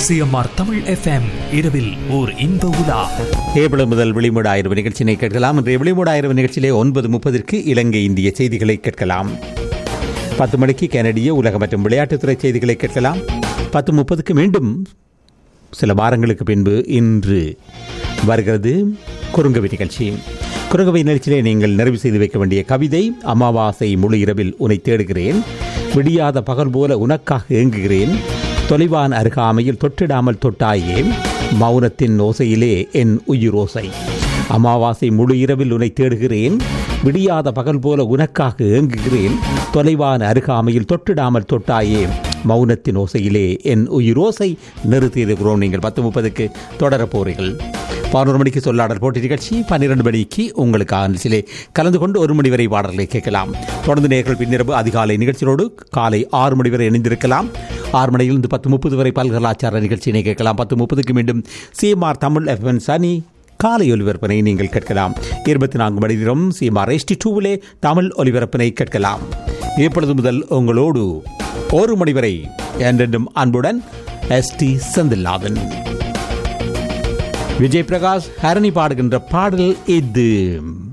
CMR Tamil FM இரவில் ஓர் இன்ப உலா ஏப்ரல் முதல் வெளிமூட ஆயிரம் நிகழ்ச்சியினை கேட்கலாம் இன்றைய வெளிமூட ஆயிரம் நிகழ்ச்சியிலே ஒன்பது முப்பதற்கு இலங்கை இந்திய செய்திகளை கேட்கலாம் பத்து மணிக்கு கனடிய உலக மற்றும் விளையாட்டுத்துறை செய்திகளை கேட்கலாம் பத்து முப்பதுக்கு மீண்டும் சில வாரங்களுக்கு பின்பு இன்று வருகிறது குறுங்கவி நிகழ்ச்சி குறுங்கவி நிகழ்ச்சியிலே நீங்கள் நிறைவு செய்து வைக்க வேண்டிய கவிதை அமாவாசை முழு இரவில் உன்னை தேடுகிறேன் விடியாத பகல் போல உனக்காக ஏங்குகிறேன் தொலைவான் அருகாமையில் தொட்டிடாமல் தொட்டாயே மௌனத்தின் ஓசையிலே என் உயிரோசை அமாவாசை முழு இரவில் உன்னை தேடுகிறேன் விடியாத பகல் போல உனக்காக ஏங்குகிறேன் தொலைவான அருகாமையில் தொட்டிடாமல் தொட்டாயே மௌனத்தின் ஓசையிலே என் உயிரோசை நிறுத்தியிருக்கிறோம் நீங்கள் பத்து முப்பதுக்கு தொடரப் போறீர்கள் பதினோரு மணிக்கு சொல்லாடல் போட்டி நிகழ்ச்சி பன்னிரண்டு மணிக்கு உங்களுக்கு நிகழ்ச்சியிலே கலந்து கொண்டு ஒரு மணி வரை பாடல்களை கேட்கலாம் தொடர்ந்து நேர்கள் பின்னிரவு அதிகாலை நிகழ்ச்சியோடு காலை ஆறு மணி வரை இணைந்திருக்கலாம் ஆறு மணியிலிருந்து பத்து முப்பது வரை பல்கலாச்சார நிகழ்ச்சியினை கேட்கலாம் பத்து முப்பதுக்கு மீண்டும் சிஎம்ஆர் தமிழ் எஃப்என் சனி காலை ஒலிபரப்பினை நீங்கள் கேட்கலாம் இருபத்தி நான்கு மணி நேரம் சிஎம்ஆர் எஸ்டி டூவிலே தமிழ் ஒலிபரப்பினை கேட்கலாம் இப்பொழுது முதல் உங்களோடு ஒரு மணி வரை என்றென்றும் அன்புடன் எஸ்டி செந்தில்நாதன் விஜய் பிரகாஷ் ஹரணி பாடுகின்ற பாடல் இது